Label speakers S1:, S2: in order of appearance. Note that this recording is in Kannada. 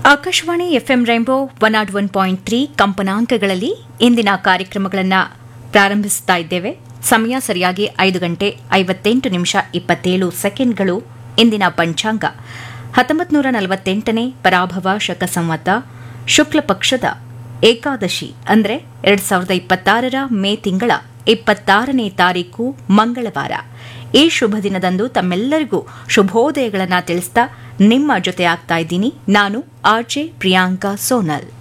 S1: Akashvani FM rainbow one nought one point three ಕಂಪನಾಂಕಗಳಲ್ಲಿ ಇಂದಿನ ಕಾರ್ಯಕ್ರಮಗಳನ್ನು ಪ್ರಾರಂಭಿಸ್ತಾ ಇದ್ದೇವೆ ಸಮಯ ಸರಿಯಾಗಿ ಐದು ಗಂಟೆ ಐವತ್ತೆಂಟು ನಿಮಿಷ ಇಪ್ಪತ್ತೇಳು ಸೆಕೆಂಡ್ಗಳು ಇಂದಿನ ಪಂಚಾಂಗ ಹತ್ತೊಂಬತ್ತು ನೂರ ನಲವತ್ತೆಂಟನೇ ಪರಾಭವ ಶಕ ಸಂವತ ಶುಕ್ಲ ಪಕ್ಷದ ಏಕಾದಶಿ ಅಂದರೆ ಎರಡ್ ಸಾವಿರದ ಇಪ್ಪತ್ತಾರರ ಮೇ ತಿಂಗಳ ಇಪ್ಪತ್ತಾರನೇ ತಾರೀಕು ಮಂಗಳವಾರ ಈ ಶುಭ ದಿನದಂದು ತಮ್ಮೆಲ್ಲರಿಗೂ ಶುಭೋದಯಗಳನ್ನು ತಿಳಿಸ್ತಾ ನಿಮ್ಮ ಜೊತೆ ಆಗ್ತಾ ಇದ್ದೀನಿ ನಾನು ಆರ್ಜೆ ಪ್ರಿಯಾಂಕಾ ಸೋನಲ್